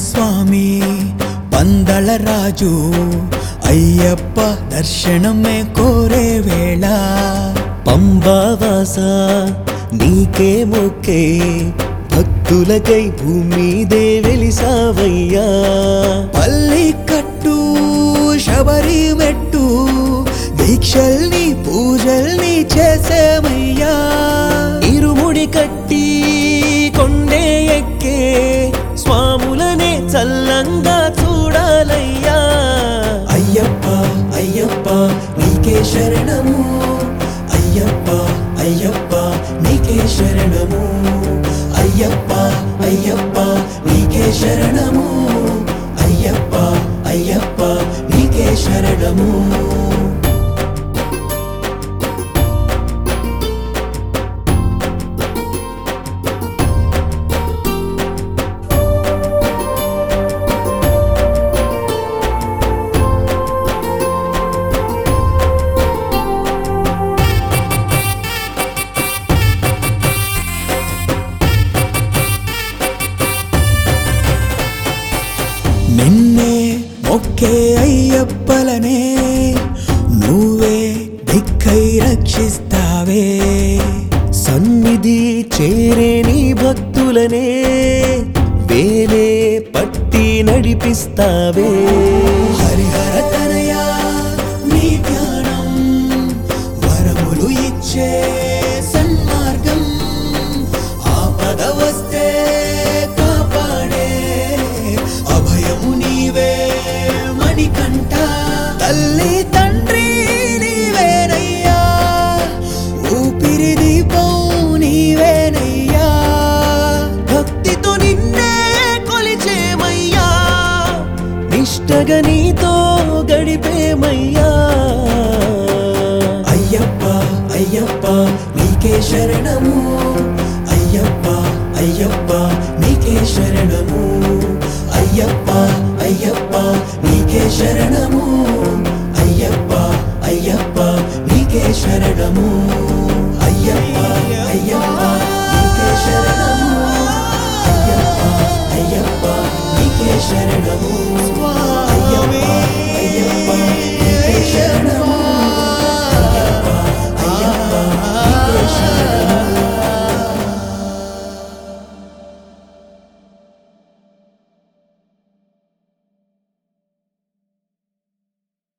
స్వామి పందల రాజు అయ్యప్ప దర్శనమే కోరే వేళ పంబావాస నీకే మొక్కే భక్తులకై భూమిదే వెలిసావయ్యా పల్లి కట్టు శబరి మెట్టు దీక్షల్ని పూజల్ని చేసేమయ్యా ఇరుముడి కట్టి కొండే ఎక్కే స్వాములనే చల్లంగా చూడాలయ్యా అయ్యప్ప అయ్యప్ప నీకే శరణము అయ్యప్ప అయ్యప్ప నీకే శరణము అయ్యప్ప అయ్యప్ప నీకే శరణము అయ్యప్ప అయ్యప్ప నీకే శరణము నిన్నే మొక్కే అయ్యప్పలనే నువ్వే దిక్కై రక్షిస్తావే సన్నిధి చేరే నీ భక్తులనే వేలే పట్టి నడిపిస్తావే హరిహర తనయా నీ ధ్యానం వరములు ఇచ్చే సన్మార్గం ఆపద వస్తే కాపాడే అభయము నీవే మణికంఠ తల్లి తండ్రి నీవేనయ్యా ఊపిరి దీపం నీవేనయ్యా భక్తితో నిన్నే కొలిచేమయ్యా నిష్టగా నీతో గడిపేమయ్యా అయ్యప్ప అయ్యప్ప నీకే శరణము అయ్యప్ప అయ్యప్ప నీకే శరణము అయ్యప్ప అయ్యప్ప నీకే శరణము అయ్యప్ప అయ్యప్ప నీకే శరణము అయ్యప్ప అయ్యప్ప నీకే శరణము అయ్యప్ప అయ్యప్ప నీకే శరణము అయ్యప్ప